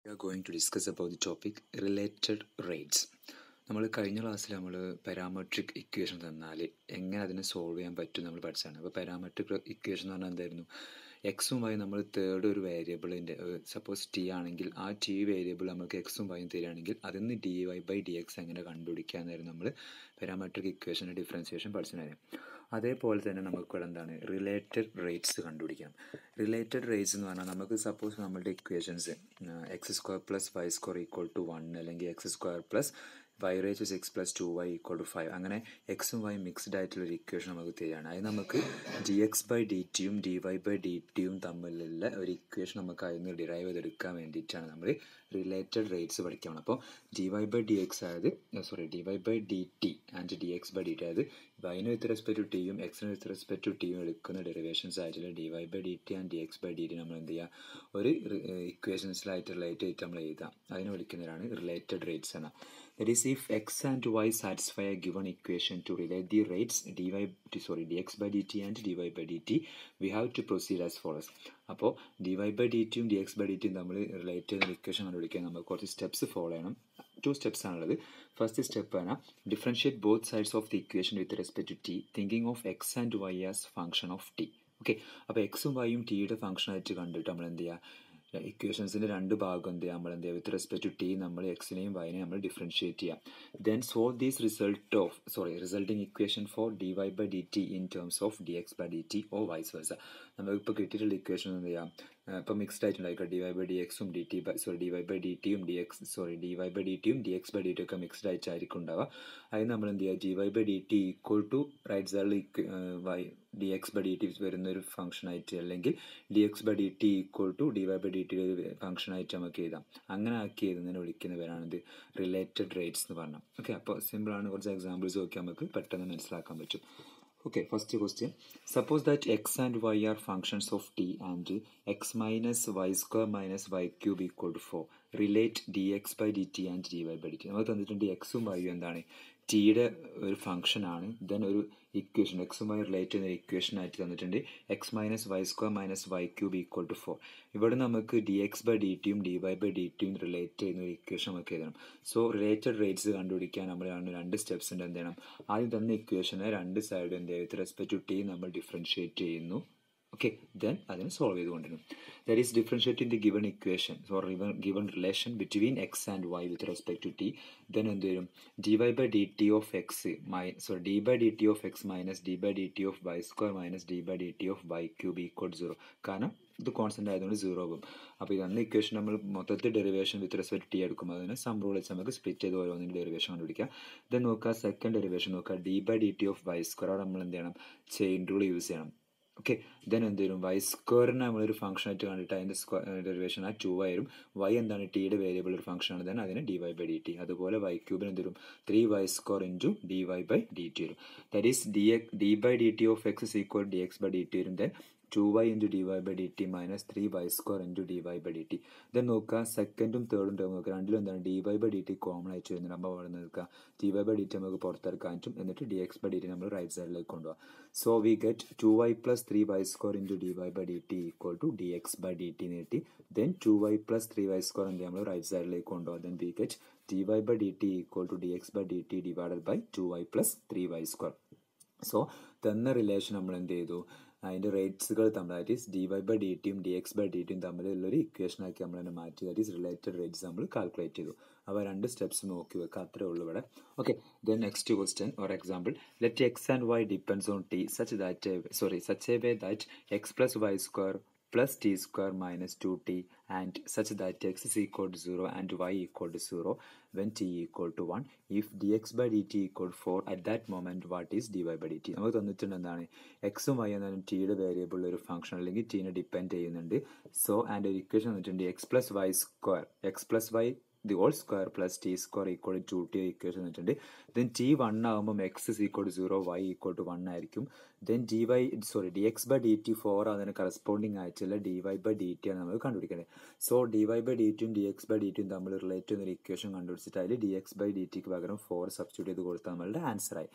We are going to discuss about the topic related rates. നമ്മൾ കഴിഞ്ഞ ക്ലാസ്സിൽ നമ്മൾ പാരാമെട്രിക് ഇക്വേഷൻ തന്നാൽ എങ്ങനെ അതിനെ സോൾവ് ചെയ്യാൻ പറ്റും നമ്മൾ പഠിച്ചതാണ് അപ്പോൾ പാരാമെട്രിക് ഇക്വേഷൻ എന്ന് പറഞ്ഞാൽ എന്തായിരുന്നു എക്സും വൈ നമ്മൾ തേർഡ് ഒരു വേരിയബിളിൻ്റെ സപ്പോസ് ടി ആണെങ്കിൽ ആ ടി വേരിയബിൾ നമുക്ക് എക്സും വൈയും തരികയാണെങ്കിൽ അതിൽ നിന്ന് d y by d x എങ്ങനെ കണ്ടുപിടിക്കുക എന്നായിരുന്നു നമ്മൾ പാരാമെട്രിക് ഇക്വേഷൻ്റെ ഡിഫറൻസിയേഷൻ പഠിച്ചിട്ടുണ്ടായിരുന്നു അതേപോലെ തന്നെ നമുക്ക് ഇവിടെ എന്താണ് റിലേറ്റഡ് റേറ്റ്സ് കണ്ടുപിടിക്കാം റിലേറ്റഡ് റേറ്റ്സ് എന്ന് പറഞ്ഞാൽ നമുക്ക് സപ്പോസ് നമ്മളുടെ equations x square plus y square equal to one അല്ലെങ്കിൽ x square plus y reach six plus two y equal to five അങ്ങനെ എക്സും വൈ മിക്സ്ഡ് ആയിട്ടുള്ള ഒരു ഇക്വേഷൻ നമുക്ക് തരികയാണ് അത് നമുക്ക് ഡി എക്സ് ബൈ ഡി ടിയും ഡി വൈ ബൈ ഡി ടിയും തമ്മിലുള്ള ഒരു ഇക്വേഷൻ നമുക്ക് അതിൽ നിന്ന് ഡിറൈവ് ചെയ്തെടുക്കാൻ വേണ്ടിയിട്ടാണ് നമ്മൾ റിലേറ്റഡ് റേറ്റ്സ് പഠിക്കണം അപ്പോൾ d y by d x അതായത് sorry d y by D t and d x by D t അതായത് വൈന് വിത്ത് റെസ്പെക്ട് ടു ടിയും എക്സിന് വിത്ത് റെസ്പെക്ട് ടു ടിയും എടുക്കുന്ന ഡെറിവേഷൻസ് ആയിട്ടുള്ള d y by D t and d x by D t നമ്മൾ എന്ത് ചെയ്യുക ഒരു ഇക്വേഷൻസിലായിട്ട് റിലേറ്റ് ചെയ്തിട്ട് നമ്മൾ എഴുതാം അതിനെ വിളിക്കുന്നതാണ് റിലേറ്റഡ് റേറ്റ്സ് എന്ന That is, if x and y satisfy a given equation to relate the rates dy sorry dx by dt and dy by dt, we have to proceed as follows. അപ്പോൾ d y by d ടിയും d x by d ടിയും നമ്മൾ relate ചെയ്യുന്ന equation കണ്ടുപിടിക്കാൻ നമ്മൾ കുറച്ച് steps follow ചെയ്യണം two steps ആണുള്ളത് ഫസ്റ്റ് സ്റ്റെപ്പ് ആണ് differentiate both sides of the equation with respect to t thinking of x and y as function of t okay അപ്പോൾ എക്സും വൈയും ടിയുടെ ഫംഗ്ഷൻ ആയിട്ട് കണ്ടിട്ട് നമ്മൾ എന്ത് ചെയ്യുക ഇക്വേഷൻസിൻ്റെ രണ്ട് ഭാഗം എന്ത് ചെയ്യുക നമ്മൾ എന്ത് ചെയ്യുക വിത്ത് റെസ്പെക്ട് ടു ടി നമ്മൾ എക്സിനെയും വൈനെയും നമ്മൾ ഡിഫറൻഷിയേറ്റ് ചെയ്യാം then solve these result of sorry resulting equation for d y by D t in terms of d x by D t or വൈസ് വേഴ്സ നമുക്കിപ്പോൾ കിട്ടിയിട്ടുള്ള ഇക്വേഷൻ എന്ത് ചെയ്യാം ഇപ്പോൾ മിക്സ്ഡ് ആയിട്ടുണ്ടായിരിക്കും ഡി വൈ ബൈ ഡി എക്സും d t by sorry d y by d ടിയും d x sorry d y by d ടിയും d x by D t ഒക്കെ മിക്സ്ഡ് ആയിട്ടായിരിക്കും ഉണ്ടാവുക അതിന് നമ്മൾ എന്ത് ചെയ്യുക d y by D T equal to right സൈഡിൽ y d x by D t വരുന്ന ഒരു ഫംഗ്ഷൻ ആയിട്ട് അല്ലെങ്കിൽ d x by D T equal to d y by D t ഒരു ഫംഗ്ഷൻ ആയിട്ട് നമുക്ക് എഴുതാം അങ്ങനെ ആക്കി എഴുതുന്നതിനെ വിളിക്കുന്ന പേരാണിത് റിലേറ്റഡ് റേറ്റ്സ് എന്ന് പറഞ്ഞാൽ ഓക്കെ അപ്പോൾ സിമ്പിളാണ് കുറച്ച് എക്സാമ്പിൾസ് നോക്കി നമുക്ക് പെട്ടെന്ന് മനസ്സിലാക്കാൻ പറ്റും Okay, first question. Suppose that x and y are functions of t and x minus y square minus y cube equal to 4. Relate dx by dt and dy by dt. നമുക്ക് തന്നിട്ടുണ്ട് എക്സും വൈയും എന്താണ് ടിയുടെ ഒരു ഫംഗ്ഷൻ ആണ് then ഒരു equation എക്സും Y relate ചെയ്യുന്ന ഇക്വേഷൻ ആയിട്ട് തന്നിട്ടുണ്ട് x minus y square minus y cube equal to four ഇവിടെ നമുക്ക് ഡി എക്സ് ബൈ ഡി ടിയും ഡി വൈ ബൈ ഡി ടിയും റിലേറ്റ് ചെയ്യുന്ന ഒരു ഇക്വേഷൻ നമുക്ക് എഴുതണം സോ റിലേറ്റഡ് റേറ്റ്സ് കണ്ടുപിടിക്കാൻ നമ്മൾ രണ്ട് സ്റ്റെപ്സ് ഉണ്ട് എന്ത് ചെയ്യണം ആദ്യം തന്ന ഇക്വേഷനെ രണ്ട് സൈഡ് എന്ത് ചെയ്യും വിത്ത് റെസ്പെക്ട് ടു ടി നമ്മൾ ഡിഫറൻഷിയേറ്റ് ചെയ്യുന്നു ഓക്കെ ദെൻ അതിനെ സോൾവ് ചെയ്ത് കൊണ്ടുവരും that is differentiating the given equation so given relation between x and y with respect to t then എന്ത് വരും d y by D T of x my so d by D T of x minus d by D T of y square minus d by D T of y cube equal zero കാരണം ഇത് constant ആയതുകൊണ്ട് zero ആകും അപ്പോൾ ഇതാണ് equation നമ്മൾ മൊത്തത്തിൽ derivation with respect T എടുക്കും അതിന് സം റൂൾ വെച്ച് നമുക്ക് സ്പ്ലിറ്റ് ചെയ്ത് ഓരോന്നിൻ്റെ ഡെറിവേഷൻ കണ്ടുപിടിക്കാം ദെൻ നോക്കുക സെക്കൻഡ് ഡെറിവേഷൻ നോക്കുക d by D T of y square അവിടെ നമ്മൾ എന്ത് ചെയ്യണം ചെയിൻ റൂൾ യൂസ് ചെയ്യണം ഓക്കെ ദെൻ എന്ത് വരും വൈ സ്ക്വയറിനെ നമ്മളൊരു ഫംഗ്ഷൻ ആയിട്ട് കണ്ടിട്ട് അതിൻ്റെ സ്ക്വയർ ഡെറിവേഷൻ ആ ടു ആയിരും വൈ എന്താണ് ടിയുടെ വേരിയബിൾ ഒരു ഫംഗ്ഷൻ ആണ് ദെൻ അതിന് d y by D t അതുപോലെ വൈ ക്യൂബിന് എന്ത് വരും three y square into d y by D T വരും that is d x d by D T of x is equal d x by D T വരും then two y into d y by D t minus three y square into d y by D T then നോക്കുക സെക്കൻഡും തേർഡും term നോക്കുക രണ്ടിലും എന്താണ് d y by D t common ആയിട്ട് വരുന്നുണ്ട് അപ്പോൾ അവിടെ നിൽക്കുക d y by D T നമുക്ക് പുറത്തിറക്കാൻ പറ്റും എന്നിട്ട് d x by D t നമ്മൾ റൈറ്റ് സൈഡിലേക്ക് കൊണ്ടുപോകാം so we get two y plus three y square into d y by D T equal to d x by D t നീട്ടി then two y plus three y square എന്ത് നമ്മൾ right സൈഡിലേക്ക് കൊണ്ടുപോകാം then we get d y by D T equal to d x by D t divided by two y plus three y square so തന്ന relation നമ്മൾ എന്ത് ചെയ്തു അതിൻ്റെ റേറ്റ്സുകൾ തമ്മിൽ that is d y by d ടിയും d x by d ടിയും തമ്മിലുള്ളൊരു ഇക്വേഷനാക്കി നമ്മൾ തന്നെ മാറ്റി ദാറ്റ് ഈസ് റിലേറ്റഡ് റേറ്റ്സ് നമ്മൾ കാൽക്കുലേറ്റ് ചെയ്തു അപ്പോൾ രണ്ട് സ്റ്റെപ്സ് നോക്കി വെക്കുക അത്രേ ഉള്ളൂ ഇവിടെ okay then next question for example let x and y depends on t such that sorry such a way that x plus y square plus t square minus 2t and such that x is equal to 0 and y equal to 0 when t equal to 1 if dx by dt equal to 4 at that moment what is dy by dt നമുക്ക് തന്നിട്ടുണ്ട് എന്താണ് എക്സും Y എന്നാലും ടിയുടെ variable ഒരു function അല്ലെങ്കിൽ ടീനെ depend ചെയ്യുന്നുണ്ട് സോ ആൻഡ് ഒരു ഇക്വേഷൻ തന്നിട്ടുണ്ട് x plus y square x plus y the whole square plus t square equal to t equation വെച്ചിട്ടുണ്ട് ദെൻ ടി വൺ ആകുമ്പോൾ x is equal to zero y equal to one ആയിരിക്കും then d y sorry d x by D t for അതിന് corresponding ആയിട്ടുള്ള d y by D t ആണ് നമ്മൾ കണ്ടുപിടിക്കേണ്ടത് so d y by d ടിയും d x by d ടിയും തമ്മിൽ relate ചെയ്യുന്ന ഒരു ഇക്വേഷൻ കണ്ടുപിടിച്ചിട്ട് അതിൽ ഡി എക്സ് ബൈ ഡി ടിക്ക് പകരം ഫോർ സബ്സ്റ്റിറ്റ്യൂട്ട് ചെയ്ത് കൊടുത്താൽ നമ്മളുടെ ആൻസറായി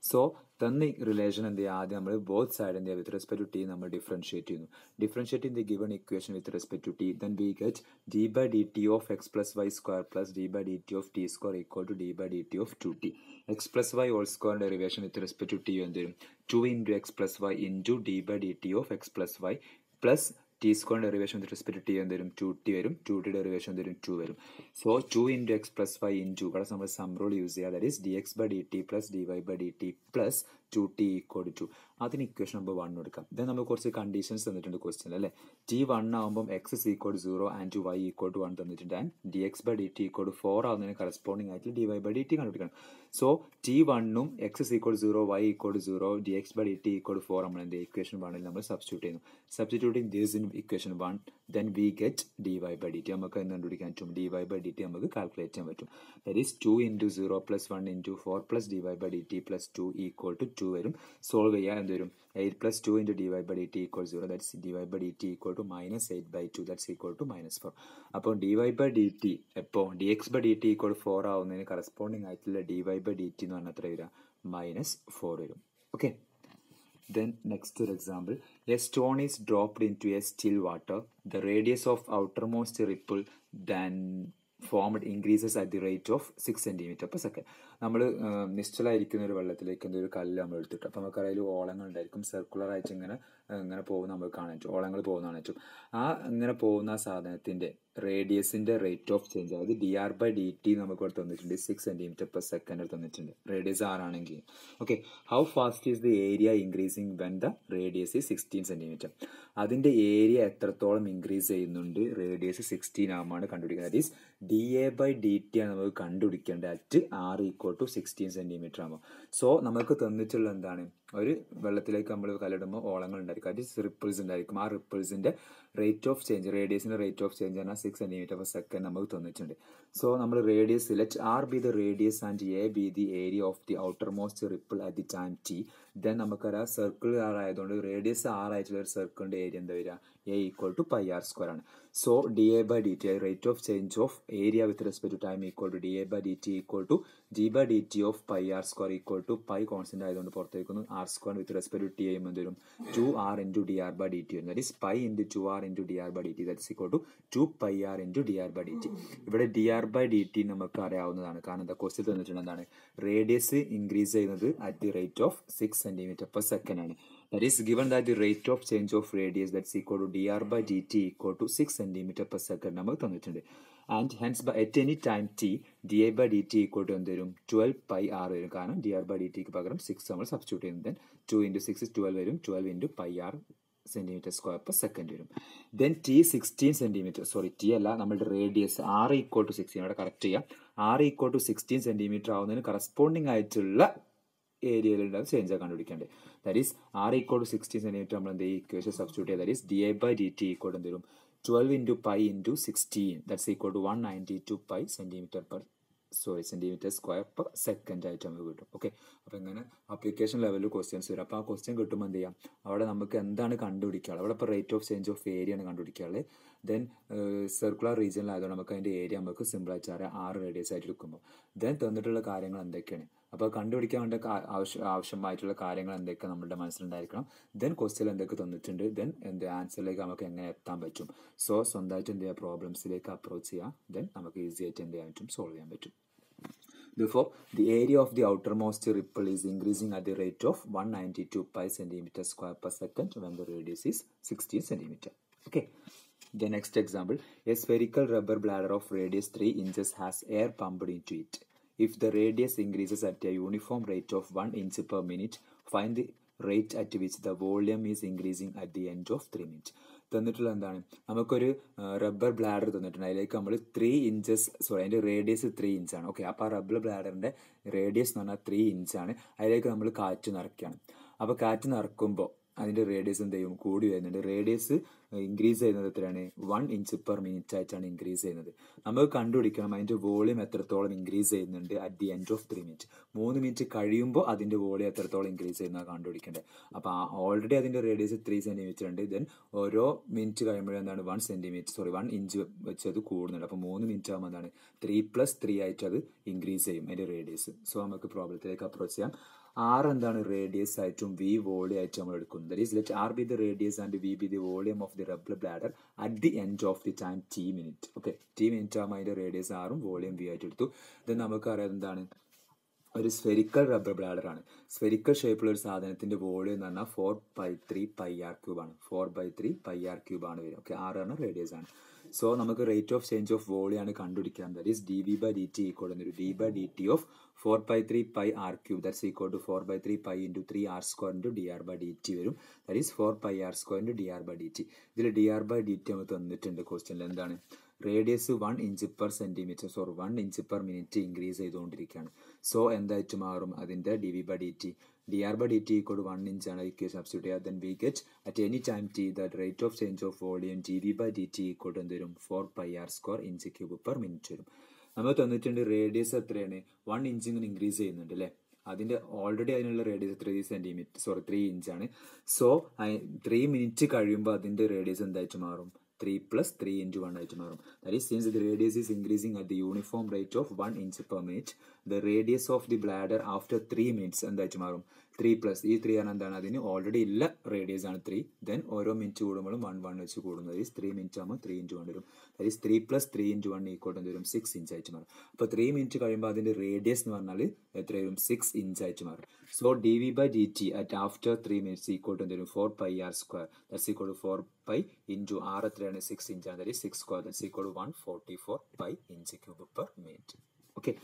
സോ തന്ന റിലേഷൻ എന്ത് ചെയ്യുക ആദ്യം നമ്മൾ ബോത്ത് സൈഡ് എന്ത് ചെയ്യുക വിത്ത് റെസ്പെക്ട് ടു ടി നമ്മൾ ഡിഫറൻഷിയേറ്റ് ചെയ്യുന്നു differentiate in the given equation with respect to t then we get d by D T of x plus y square plus d by D T of t square equal to d by D T of two t x plus y whole square derivation with respect to t എന്ത് വരും two into x plus y into d by D T of x plus y plus t square derivation with respect t എന്ത് വരും two t വരും two t derivation എന്ത് വരും two വരും so two into x plus y into ഇവിടെ നമ്മൾ sum rule use ചെയ്യുക that is d x by D t plus d y by D t plus two t equal to അതിന് equation number one എടുക്കാം ദെൻ നമുക്ക് കുറച്ച് conditions തന്നിട്ടുണ്ട് question അല്ലേ ടി വൺ ആകുമ്പോൾ x is equal to zero and two y equal to one തന്നിട്ടുണ്ട് and d x by D T equal to four ആവുന്നതിന് കറസ്പോണ്ടിങ് ആയിട്ട് d y by D t കണ്ടുപിടിക്കണം സോ ടി വണ്ണും x is equal zero y equal to zero d x by D T equal to four നമ്മൾ എന്ത് equation വണ്ണിൽ നമ്മൾ substitute ചെയ്യുന്നു substituting this in equation one then we get d y by D T നമുക്ക് എന്ത് കണ്ടുപിടിക്കാൻ പറ്റും d y by D T നമുക്ക് കാൽക്കുലേറ്റ് ചെയ്യാൻ പറ്റും that is two into zero plus one into four plus d y by D t plus two equal to two വരും solve ചെയ്യാൻ എന്ത് വരും eight plus two into d y by D T equal zero that's d y by D T equal to minus eight by two that's equal to minus four അപ്പോൾ d y by D T എപ്പോൾ d x by D T equal four ആവുന്നതിന് corresponding ആയിട്ടുള്ള d y by D T എന്ന് പറഞ്ഞാൽ എത്ര വരിക minus four വരും okay Then next example, a stone is dropped into a still water. The radius of outermost ripple then formed increases at the rate of six centimetre per second. നമ്മൾ നിശ്ചലമായിരിക്കുന്ന ഒരു വെള്ളത്തിലേക്ക് എന്തൊരു കല്ല് നമ്മൾ എടുത്തിട്ട് അപ്പോൾ നമുക്ക് അതിൽ ഓളങ്ങൾ ഉണ്ടായിരിക്കും സർക്കുലർ ആയിട്ട് ഇങ്ങനെ ഇങ്ങനെ പോകുന്ന നമുക്ക് കാണാൻ പറ്റും ഓളങ്ങൾ പോകുന്നതാണ് പറ്റും ആ ഇങ്ങനെ പോകുന്ന സാധനത്തിൻ്റെ റേഡിയസിൻ്റെ റേറ്റ് ഓഫ് ചേഞ്ച് അതായത് d R by D T നമുക്ക് ഇവിടെ തന്നിട്ടുണ്ട് സിക്സ് സെൻറ്റിമീറ്റർ പെർ സെക്കൻഡ് തന്നിട്ടുണ്ട് റേഡിയസ് ആറാണെങ്കിൽ okay how fast is the area increasing when the radius ഈ സിക്സ്റ്റീൻ സെൻറ്റിമീറ്റർ അതിൻ്റെ ഏരിയ എത്രത്തോളം ഇൻക്രീസ് ചെയ്യുന്നുണ്ട് റേഡിയസ് സിക്സ്റ്റീൻ ആകുമ്പോൾ കണ്ടുപിടിക്കുന്നത് that is d A by D t ആണ് നമുക്ക് കണ്ടുപിടിക്കേണ്ടത് at r equal to sixteen centimetre ആകുമ്പോൾ സോ നമുക്ക് തന്നിട്ടുള്ള എന്താണ് ഒരു വെള്ളത്തിലേക്ക് നമ്മൾ കലയിടുമ്പോൾ ഓളങ്ങൾ ഉണ്ടായിരിക്കും അത് റിപ്പിൾസ് ഉണ്ടായിരിക്കും ആ റിപ്പിൾസിൻ്റെ റേറ്റ് ഓഫ് ചേഞ്ച് റേഡിയസിൻ്റെ റേറ്റ് ഓഫ് ചേഞ്ച് പറഞ്ഞാൽ സിക്സ് സെൻറ്റിമീറ്റർ പെർ സെക്കൻഡ് നമുക്ക് തന്നിട്ടുണ്ട് സോ നമ്മൾ radius let R be the radius and A be the area of the outermost ripple at the time T then നമുക്കറിയാം circle R ആയതുകൊണ്ട് radius R ആയിട്ടുള്ള ഒരു സർക്കിളിൻ്റെ area എന്താ വരിക A equal to pi R square ആണ് so D A by D T rate of change of area with respect to time equal to D A by D T equal to G by D T of pi R square equal to pi constant ആയതുകൊണ്ട് പുറത്തേക്കുന്നു R square with respect to T ചെയ്യുമ്പോൾ വരും two R into D R by D T വരും that is pi into two R into D R by D T that is equal to two pi R into D R by D T ഇവിടെ D R by D T നമുക്ക് അറിയാവുന്നതാണ് കാരണം എന്താ question തന്നിട്ടുണ്ട് എന്താണ് radius increase ചെയ്യുന്നത് at the rate of six centimetre per second ആണ് that is given that the rate of change of radius that's equal to dr by dt equal to 6 centimeter per second നമുക്ക് തന്നിട്ടുണ്ട് and hence by at any time T D I by D T equal to എന്ത് വരും twelve pi R വരും കാരണം D R by D ടിക്ക് പകരം six നമ്മൾ substitute ചെയ്യുന്നത് then two into six twelve വരും twelve into pi R centimetre square per second വരും then T sixteen centimetre sorry T അല്ല നമ്മുടെ radius R equal to sixteen അവിടെ കറക്റ്റ് ചെയ്യാം R equal to sixteen centimetre ആവുന്നതിന് corresponding ആയിട്ടുള്ള ഏരിയയിലുണ്ടാവും change കണ്ടുപിടിക്കേണ്ടത് that is R equal to sixteen centimetre നമ്മൾ എന്ത് ഇക്വേഷൻ സബ്സ്റ്റിറ്റ്യൂട്ട് ചെയ്യുക that is D I by D T equal എന്ത് വരും twelve into pi into sixteen that's equal to one ninety two pi centimetre per sorry centimetre square per second ആയിട്ട് നമുക്ക് കിട്ടും okay അപ്പോൾ ഇങ്ങനെ അപ്ലിക്കേഷൻ ലെവലിൽ questions വരും അപ്പോൾ ആ ക്വസ്റ്റ്യൻ കിട്ടുമ്പോൾ എന്ത് ചെയ്യാം അവിടെ നമുക്ക് എന്താണ് കണ്ടുപിടിക്കാനുള്ളത് അവിടെ ഇപ്പോൾ rate of change of area ആണ് കണ്ടുപിടിക്കാനുള്ളത് ദെൻ സർക്കുലർ റീജിയനിലായതുകൊണ്ട് നമുക്ക് അതിൻ്റെ ഏരിയ നമുക്ക് സിമ്പിളായിട്ട് അറിയാം ആറ് റേഡിയസ് ആയിട്ട് എടുക്കുമ്പോൾ ദെൻ തന്നിട്ടുള്ള കാര്യങ്ങൾ എന്തൊക്കെയാണ് അപ്പോൾ കണ്ടുപിടിക്കാൻ വേണ്ട ആവശ്യം ആവശ്യമായിട്ടുള്ള കാര്യങ്ങൾ എന്തൊക്കെ നമ്മുടെ മനസ്സിലുണ്ടായിരിക്കണം ദെൻ ക്വസ്റ്റ്യൻ എന്തൊക്കെ തന്നിട്ടുണ്ട് ദെൻ എന്ത് ആൻസറിലേക്ക് നമുക്ക് എങ്ങനെ എത്താൻ പറ്റും സോ സ്വന്തമായിട്ട് എന്ത് ചെയ്യുക പ്രോബ്ലംസിലേക്ക് അപ്രോച്ച് ചെയ്യാം ദെൻ നമുക്ക് ഈസി ആയിട്ട് എന്ത് ചെയ്യാൻ പറ്റും സോൾവ് ചെയ്യാൻ പറ്റും Therefore, the area of the outermost ripple is increasing at the rate of 192 pi centimeter square per second when the radius is 60 centimeter. Okay. The next example, a spherical rubber bladder of radius 3 inches has air pumped into it. If the radius increases at a uniform rate of 1 inch per minute, find the rate at which the volume is increasing at the end of 3 minutes. തന്നിട്ടുള്ള എന്താണ് നമുക്കൊരു rubber bladder തന്നിട്ടുണ്ട് അതിലേക്ക് നമ്മൾ three inches sorry അതിൻ്റെ radius three ഇഞ്ചാണ് okay അപ്പോൾ ആ റബ്ബർ ബ്ലാഡറിൻ്റെ റേഡിയസ് എന്ന് പറഞ്ഞാൽ ത്രീ ഇഞ്ചാണ് അതിലേക്ക് നമ്മൾ കാറ്റ് നിറയ്ക്കുകയാണ് അപ്പോൾ കാറ്റ് നിറക്കുമ്പോൾ അതിൻ്റെ റേഡിയസ് എന്ത് ചെയ്യും കൂടി വരുന്നുണ്ട് റേഡിയസ് ഇൻക്രീസ് ചെയ്യുന്നത് എത്രയാണ് വൺ ഇഞ്ച് പെർ മിനിറ്റ് ആയിട്ടാണ് ഇൻക്രീസ് ചെയ്യുന്നത് നമുക്ക് കണ്ടുപിടിക്കണം അതിൻ്റെ വോളിയം എത്രത്തോളം ഇൻക്രീസ് ചെയ്യുന്നുണ്ട് at the end of three minute മൂന്ന് മിനിറ്റ് കഴിയുമ്പോൾ അതിൻ്റെ വോളിയം എത്രത്തോളം ഇൻക്രീസ് ചെയ്യുന്നത് കണ്ടുപിടിക്കേണ്ടത് അപ്പോൾ ഓൾറെഡി അതിൻ്റെ റേഡിയസ് ത്രീ സെൻറ്റിമീറ്റർ ഉണ്ട് ദെൻ ഓരോ മിനിറ്റ് കഴിയുമ്പോഴും എന്താണ് one centimetre sorry one inch വെച്ച് അത് കൂടുന്നുണ്ട് അപ്പോൾ മൂന്ന് മിനിറ്റ് ആകുമ്പോൾ എന്താണ് ത്രീ പ്ലസ് ത്രീ ആയിട്ട് അത് ഇൻക്രീസ് ചെയ്യും അതിൻ്റെ റേഡിയസ് സോ നമുക്ക് പ്രോബ്ലത്തിലേക്ക് അപ്രോച്ച് ചെയ്യാം ആർ എന്താണ് റേഡിയസ് ആയിട്ടും വി വോളിയം ആയിട്ടും നമ്മൾ എടുക്കുന്നത് that is let R be the radius and V be the volume of the rubber bladder at the end of the time T minute okay T minute ആകുമ്പോൾ അതിൻ്റെ radius ആറും volume V ആയിട്ട് എടുത്തു ഇത് നമുക്കറിയാം എന്താണ് ഒരു സ്ഫെരിക്കൽ റബ്ബർ ബ്ലാഡർ ആണ് സ്ഫെരിക്കൽ ഷേപ്പിലുള്ള ഒരു സാധനത്തിന്റെ വോളിയം എന്ന് പറഞ്ഞാൽ four by three pi R cube ആണ് four by three pi R cube ആണ് വരും ഓക്കെ ആറാണ് റേഡിയസ് ആണ് സോ നമുക്ക് rate of change of volume ആണ് കണ്ടുപിടിക്കാൻ that is D V by D T equal എന്നൊരു D by D T of four by three pi R cube that's equal to four by three pi into three R square into D R by D T വരും that is four pi R square into D R by D T ഇതിൽ D R by D T നമുക്ക് തന്നിട്ടുണ്ട് ക്വസ്റ്റ്യനിൽ എന്താണ് radius one inch per centimetre sorry one inch per minute increase ചെയ്തുകൊണ്ടിരിക്കുകയാണ് so എന്തായിട്ട് മാറും അതിൻ്റെ D V by D T D R by D T equal one inch ആണ് ഇക്വേഷൻ സബ്സ്റ്റിറ്റ്യൂട്ട് ചെയ്യുക then we get at any time T the rate of change of volume G V by D T equal എന്ത് വരും four pi R square inch cube per minute വരും നമ്മൾ തന്നിട്ടുണ്ട് radius എത്രയാണ് one inch ഇങ്ങനെ increase ചെയ്യുന്നുണ്ട് അല്ലേ അതിന്റെ ഓൾറെഡി അതിനുള്ള radius three centimetre sorry three ഇഞ്ചാണ് സോ ത്രീ മിനിറ്റ് കഴിയുമ്പോൾ അതിന്റെ റേഡിയസ് എന്തായിട്ട് മാറും three plus three into one ആയിട്ട് മാറും that is since the radius is increasing at the uniform rate of one inch per minute the radius of the bladder after three minutes എന്തായിട്ട് മാറും three plus ഈ three ആണ് എന്താണ് അതിന് already ഇല്ല radius ആണ് ത്രീ ദെൻ ഓരോ minute കൂടുമ്പോഴും വൺ വൺ വെച്ച് കൂടുന്നത് ഈസ് ത്രീ മിനിറ്റ് ആകുമ്പോൾ ത്രീ ഇൻറ്റു വൺ വരും that is three plus three into one equal എന്ത് വരും സിക്സ് ഇഞ്ച് ആയിട്ട് മാറും അപ്പോൾ ത്രീ മിനിറ്റ് കഴിയുമ്പോൾ അതിന്റെ റേഡിയസ് എന്ന് പറഞ്ഞാൽ എത്ര വരും സിക്സ് ഇഞ്ച് ആയിട്ട് മാറും so D V by D T at after three minutes equal to എന്ത് വരും four pi R square that's equal to four pi into R എത്രയാണ് സിക്സ് ഇഞ്ച് ആണ് that is six square that's equal to one forty four pi inch cube per minute okay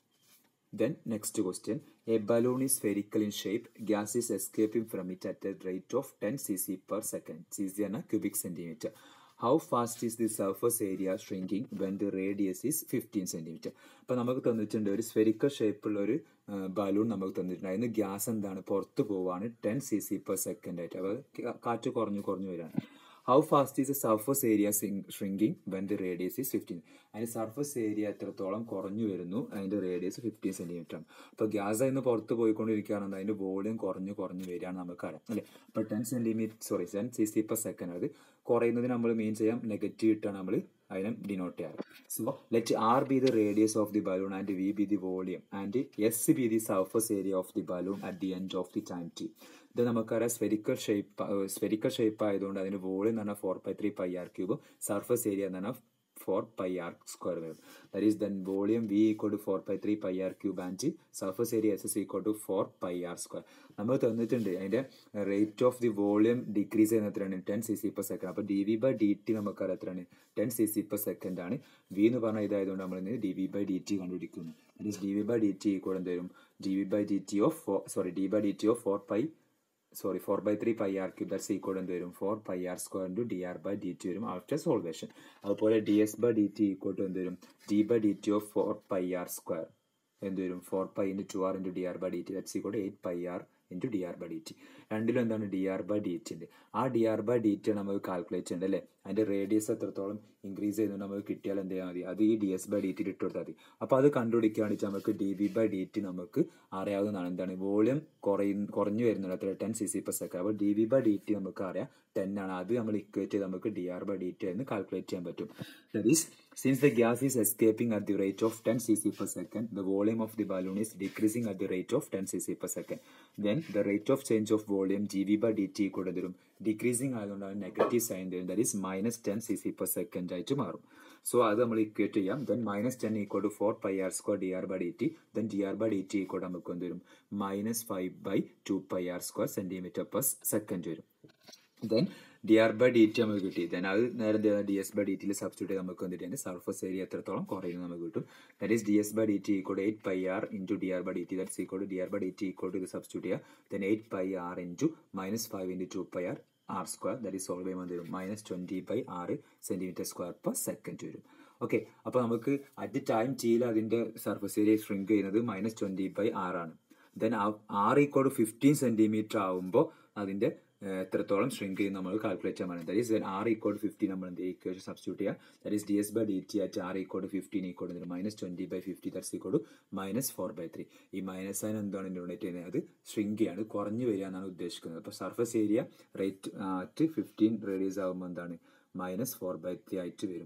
Then next question. A balloon is spherical in shape. Gas is escaping from it at a rate of 10 cc per second. cc is a cubic centimeter. How fast is the surface area shrinking when the radius is 15 centimeter? അപ്പോൾ നമുക്ക് തന്നിട്ടുണ്ട് ഒരു spherical ഷേപ്പുള്ള ഒരു balloon നമുക്ക് തന്നിട്ടുണ്ട് അതിന് gas എന്താണ് പുറത്ത് പോവാണ് ten C C per second ആയിട്ട് അപ്പോൾ കാറ്റ് കുറഞ്ഞു കുറഞ്ഞു വരികയാണ് how fast is a surface area shrinking when the radius is fifteen അതിന്റെ സർഫസ് ഏരിയ എത്രത്തോളം കുറഞ്ഞു വരുന്നു അതിന്റെ റേഡിയസ് ഫിഫ്റ്റീൻ സെന്റിമീറ്റർ ആണ് അപ്പോൾ ഗ്യാസ് അതിന് പുറത്ത് പോയിക്കൊണ്ടിരിക്കുകയാണെങ്കിൽ അതിന്റെ വോളിയം കുറഞ്ഞു കുറഞ്ഞു വരികയാണ് നമുക്കറിയാം അല്ലേ അപ്പോൾ ten centimetre sorry ten C C per second അത് കുറയുന്നതിന് നമ്മൾ മീൻ ചെയ്യാം നെഗറ്റീവ് ഇട്ടാണ് നമ്മൾ അതിനെ ഡിനോട്ട് ചെയ്യാറ് so let R be the radius of the balloon and V be the volume and S be the surface area of the balloon at the end of the time T ഇത് നമുക്കറിയാം spherical shape spherical shape ആയതുകൊണ്ട് അതിന് volume എന്ന് പറഞ്ഞാൽ four by three pi R ക്യൂബും surface area എന്ന് പറഞ്ഞാൽ four pi R square വരും that is then volume V equal to four by three pi R cube and surface area S S equal to four pi R square നമ്മൾ തന്നിട്ടുണ്ട് അതിന്റെ rate of the volume decrease ചെയ്യുന്ന എത്രയാണ് ten C C per second അപ്പോൾ D V by D T നമുക്കറിയാം എത്രയാണ് ten C C per second ആണ് V എന്ന് പറഞ്ഞാൽ ഇതായതുകൊണ്ട് നമ്മൾ ഇന്ന് D V by D T കണ്ടുപിടിക്കുന്നു that is D V by D T equal എന്ത് വരും D V by D T of four sorry D by D T of four pi sorry four by three pi R cube that's equal എന്ത് വരും four pi R square into D R by D T വരും after solvation അതുപോലെ D S by D T equal to എന്ത് വരും D by D T of four pi R square എന്ത് വരും four pi into two R into D R by D T that's equal to eight pi R into D R by D T രണ്ടിലും എന്താണ് D R by D T ഉണ്ട് ആ D R by D T നമുക്ക് calculate ചെയ്യേണ്ടത് അല്ലേ അതിന്റെ radius എത്രത്തോളം increase ചെയ്യുന്നുണ്ട് നമുക്ക് കിട്ടിയാൽ എന്ത് ചെയ്യാൻ മതി അത് ഈ D S by D T ഇട്ട് കൊടുത്താൽ മതി അപ്പോൾ അത് കണ്ടുപിടിക്കുകയാണെന്ന് നമുക്ക് D V by D T നമുക്ക് അറിയാവുന്നതാണ് എന്താണ് വോളിയം കുറയും കുറഞ്ഞു വരുന്നുണ്ട് അത്ര ten C C per second അപ്പോൾ D V by D T നമുക്ക് അറിയാം ടെൻ ആണ് അത് നമ്മൾ ഇക്വേറ്റ് ചെയ്ത് നമുക്ക് D R by D T എന്ന് കാൽക്കുലേറ്റ് ചെയ്യാൻ പറ്റും that is since the gas is escaping at the rate of ten C C per second the volume of the balloon is decreasing at the rate of ten C C per second then the rate of change of volume G V by D T കൂടെ തരും decreasing ആയതുകൊണ്ടാണ് negative sign തരും that is minus ten C C per second ആയിട്ട് മാറും so അത് നമ്മൾ equate ചെയ്യാം then minus ten equal to four pi R square D R by D T then D R by D T equal നമുക്ക് എന്ത് വരും minus five by two pi R square centimetre per second വരും then D R by D T നമുക്ക് കിട്ടി then അത് നേരെ D S by D ടിയിൽ substitute ചെയ്ത് നമുക്ക് എന്ത് ചെയ്യാൻ സർഫസ് ഏരിയ എത്രത്തോളം കുറയുന്നു നമുക്ക് കിട്ടും that is d S by D T equal eight pi R into D R by D T that's equal to d R by D T equal to ഇത് സബ്സ്റ്റിറ്റ്യൂട്ട് ചെയ്യുക then eight pi R into minus five into two pi r r square that is solve ചെയ്യുമ്പോൾ വരും minus twenty by r centimetre square per second വരും okay അപ്പോൾ നമുക്ക് at time ടിയിൽ അതിൻ്റെ surface area shrink ചെയ്യുന്നത് minus twenty by ആറാണ് then r equal to fifteen centimetre ആകുമ്പോൾ അതിൻ്റെ എത്രത്തോളം ഷ്രിങ്ക് ചെയ്യും നമ്മൾ കാൽക്കുലേറ്റ് ചെയ്യാൻ പറയുന്നത് that is r equal fifteen നമ്മൾ എന്ത് ഇക്വേഷൻ സബ്സ്റ്റിറ്റ്യൂട്ട് ചെയ്യുക that is d S by D T at r equal fifteen equal minus twenty by fifty that's equal minus four by three ഈ minus sign എന്താണ് denote ചെയ്യുന്നത് അത് shrink ചെയ്യാണ് കുറഞ്ഞു വരിക എന്നാണ് ഉദ്ദേശിക്കുന്നത് അപ്പോൾ surface area rate at fifteen radius ആകുമ്പോൾ എന്താണ് മൈനസ് ഫോർ ബൈ ത്രീ ആയിട്ട് വരും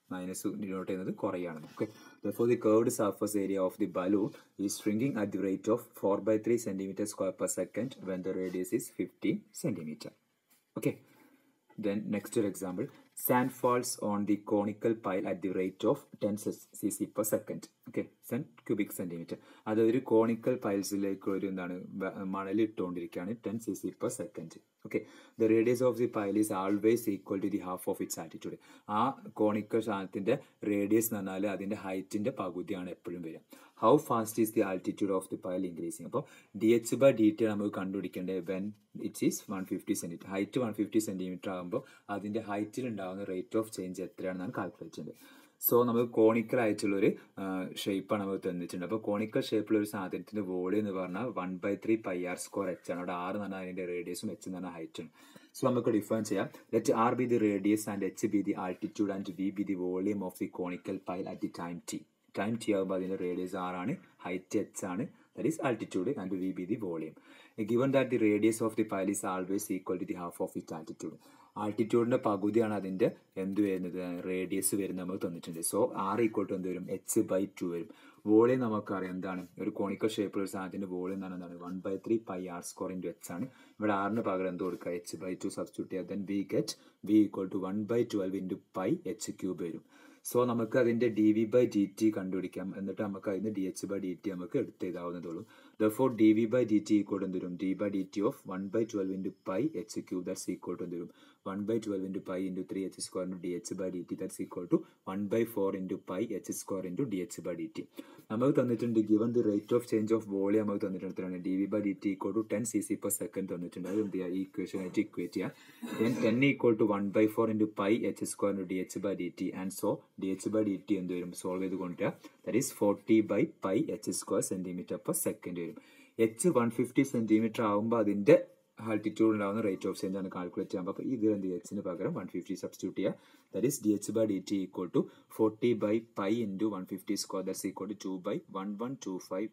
മൈനസ് ഡിനോട്ട് ചെയ്യുന്നത് കുറയാണ് okay for the curved surface area of the balloon ഈ shrinking at the rate of 4 by 3 centimeter square per second when the radius is 15 centimeter. Okay. Then next example, sand falls on the conical pile at the rate of 10 cc per second. Okay, sand cubic centimeter. അതൊരു conical പൈൽസിലേക്ക് ഒരു എന്താണ് മണൽ ഇട്ടുകൊണ്ടിരിക്കുകയാണ് ten C C per second okay the radius of the pile is always equal to the half of its attitude ആ conical സാധനത്തിന്റെ radius എന്ന് പറഞ്ഞാൽ അതിന്റെ ഹൈറ്റിന്റെ പകുതിയാണ് എപ്പോഴും വരിക how fast is the altitude of the pile increasing അപ്പോൾ d h by D T നമുക്ക് കണ്ടുപിടിക്കേണ്ടത് when it is one fifty centimetre height one fifty centimetre ആകുമ്പോൾ അതിൻ്റെ ഹൈറ്റിൽ ഉണ്ടാകുന്ന റേറ്റ് ഓഫ് ചേഞ്ച് എത്രയാണെന്നാണ് കാൽക്കുലേറ്റ് ചെയ്യുന്നത് സോ നമുക്ക് കോണിക്കൽ ആയിട്ടുള്ളൊരു ഷേപ്പാണ് നമുക്ക് തന്നിട്ടുണ്ട് അപ്പോൾ കോണിക്കൽ ഷേപ്പിലുള്ള ഒരു സാധനത്തിൻ്റെ വോളിയം എന്ന് പറഞ്ഞാൽ one by three pi r square h ആണ് അവിടെ ആറ് എന്ന് പറഞ്ഞാൽ അതിൻ്റെ റേഡിയസും എച്ച് എന്ന് പറഞ്ഞാൽ ഹൈറ്റും സോ നമുക്ക് ഡിഫൈൻ ചെയ്യാം let R be the radius and h be the altitude and V be the volume of the conical pile at the time t time t ആകുമ്പോൾ അതിൻ്റെ റേഡിയസ് ആറാണ് ഹൈറ്റ് എച്ച് ആണ് that is altitude and V be the volume given that the radius of the pile is always equal to the half of it altitude ആൾട്ടിറ്റ്യൂഡിന്റെ പകുതിയാണ് അതിന്റെ എന്ത് വരുന്നത് radius വരുന്നത് നമുക്ക് തന്നിട്ടുണ്ട് സോ ആർ ഈക്വൽ ടു എന്ത് വരും എച്ച് ബൈ ടു വരും വോളിയം നമുക്കറിയാം എന്താണ് ഒരു കോണിക്കൽ ഷേപ്പിലുള്ള ഒരു സാധനത്തിന്റെ വോളിയം എന്ന് പറഞ്ഞാൽ എന്താണ് one by three pi r square into h ആണ് ഇവിടെ ആറിന് പകരം എന്ത് കൊടുക്കുക എച്ച് ബൈ ടു സബ്സ്റ്റിറ്റ്യൂട്ട് ചെയ്യാം then we get v equal to one by twelve into pi h cube വരും സോ നമുക്ക് അതിന്റെ d V by D t കണ്ടുപിടിക്കാം എന്നിട്ട് നമുക്ക് അതിന് d h by D T നമുക്ക് എടുത്ത് എഴുതാവുന്നതുള്ളൂ ദോർ d V by D T equal എന്ത് വരും D by D T of one by twelve into pi h cube that's equal to എന്ത് വരും one by twelve into pi into three h square into d h by D t that's equal to one by four into pi h square into d h by D T നമുക്ക് തന്നിട്ടുണ്ട് given the rate of change of volume നമുക്ക് തന്നിട്ടുണ്ട് d V by D T equal to ten C C per second തന്നിട്ടുണ്ട് അത് എന്ത് ചെയ്യുക ഈ equation ആയിട്ട് ഇക്വേറ്റ് ചെയ്യുക then ten equal to one by four into pi h square into d h by D t and so d h by D t എന്ത് വരും solve ചെയ്ത് കൊണ്ടുവരിക that is forty by pi h square centimetre per second വരും h one fifty centimetre ആകുമ്പോൾ അതിന്റെ altitude ഉണ്ടാകുന്ന rate of change ആണ് calculate ചെയ്യാൻ അപ്പോൾ ഇതിൽ എന്ത് എച്ചിന് പകരം വൺ ഫിഫ്റ്റി സബ്സ്റ്റിറ്റ്യൂട്ട് ചെയ്യുക that is d h by D T equal to forty by pi into one fifty square that's equal to two by one one two five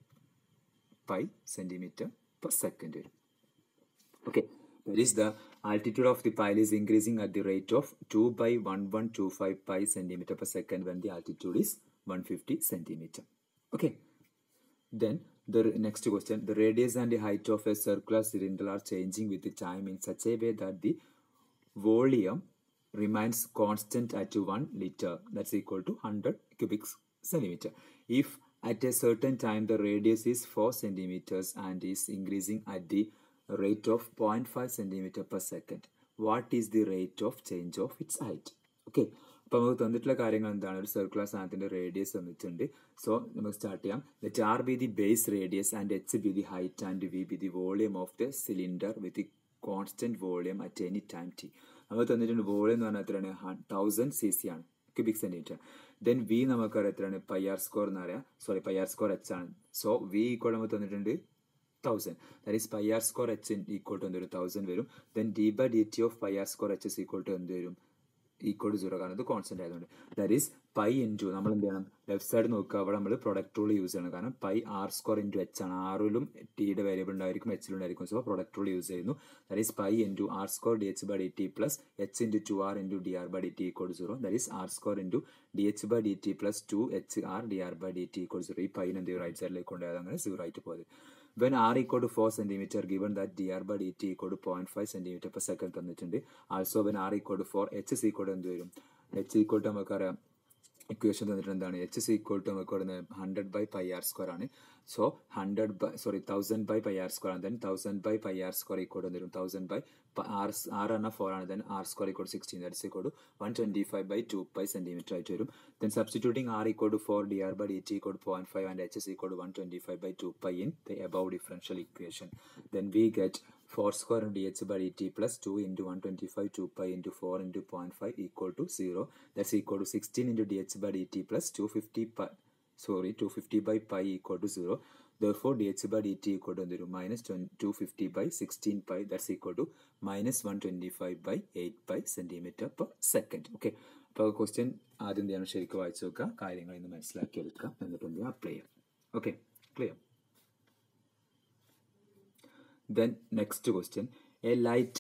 pi centimetre per second വരും okay that is the altitude of the pile is increasing at the rate of 2 by 1125 pi centimeter per second when the altitude is 150 centimeter okay then the next question the radius and the height of a circular cylinder are changing with the time in such a way that the volume remains constant at 1 liter that's equal to 100 cubic centimeter if at a certain time the radius is 4 centimeters and is increasing at the rate of 0.5 centimeter per second what is the rate of change of its height okay അപ്പോൾ നമുക്ക് തന്നിട്ടുള്ള കാര്യങ്ങൾ എന്താണ് ഒരു circular സാധനത്തിന്റെ radius തന്നിട്ടുണ്ട് so നമുക്ക് start ചെയ്യാം let R be the base radius and h be the height and V be the volume of the cylinder with constant volume at any time t നമുക്ക് തന്നിട്ടുണ്ട് വോളിയം എന്ന് പറഞ്ഞാൽ എത്രയാണ് thousand c c ആണ് cubic centimetre then v നമുക്കറിയാം എത്രയാണ് pi r square എന്ന് പറയാം sorry pi r square h ആണ് സോ വി ഈക്വൾ നമുക്ക് തന്നിട്ടുണ്ട് thousand that is pi r square h equal to എന്ത് വരും തൗസൻഡ് വരും then d by D T of pi r square h is equal to എന്ത് വരും equal to zero കാരണം ഇത് കോൺസ്റ്റന്റ് ആയതുകൊണ്ട് ദാറ്റ് ഈസ് പൈ ഇൻറ്റു നമ്മൾ എന്ത് ചെയ്യണം ലെഫ്റ്റ് സൈഡ് നോക്കുക അവിടെ നമ്മൾ പ്രൊഡക്റ്റ് റൂൾ യൂസ് ചെയ്യണം കാരണം pi r square into h ആണ് ആറിലും ടിയുടെ വേരിയബിൾ ഉണ്ടായിരിക്കും എച്ചിലും ഉണ്ടായിരിക്കും സോ പ്രൊഡക്റ്റ് റൂൾ യൂസ് ചെയ്യുന്നു that is pi into r square d h by D t plus h into two R into D R by D T equal zero that is r square into d h by D t plus two h r d R by D T equal zero ഈ പൈൻ എന്ത് right സൈഡിലേക്ക് കൊണ്ടുപോയത് അങ്ങനെ zero ആയിട്ട് പോയത് when r equal to four centimetre given that d R by D T equal to point five centimetre per second തന്നിട്ടുണ്ട് also when r equal to four h is equal to എന്ത് വരും h equal to നമുക്കറിയാം equation തന്നിട്ടുണ്ട് എന്താണ് h is equal to നമുക്ക് വരുന്നത് hundred by pi R square ആണ് so hundred by sorry thousand by pi R square ആണ് then thousand by pi R square equal to വരും തൗസൻഡ് ബൈ ആർ ആർ എന്ന four ആണ് then r square equal sixteen that's equal to one twenty five by two pi centimetre ആയിട്ട് വരും then substituting r equal to four d R by D T equal point five and h is equal to one twenty five by two pi in the above differential equation then we get 4 square into h by dt plus 2 into 125 2 pi into 4 into 0.5 equal to 0 that's equal to 16 into dh by dt plus 250 pi sorry 250 by pi equal to 0 therefore dh by dt equal to 0 minus 250 by 16 pi that's equal to minus 125 by 8 pi centimeter per second okay അപ്പോൾ question ആദ്യം എന്ത് ചെയ്യണം ശരിക്കും വായിച്ചു നോക്കുക കാര്യങ്ങൾ ഇന്ന് മനസ്സിലാക്കി എടുക്കുക എന്നിട്ട് എന്ത് ചെയ്യാം അപ്ലൈ ചെയ്യാം okay clear Then next question, a light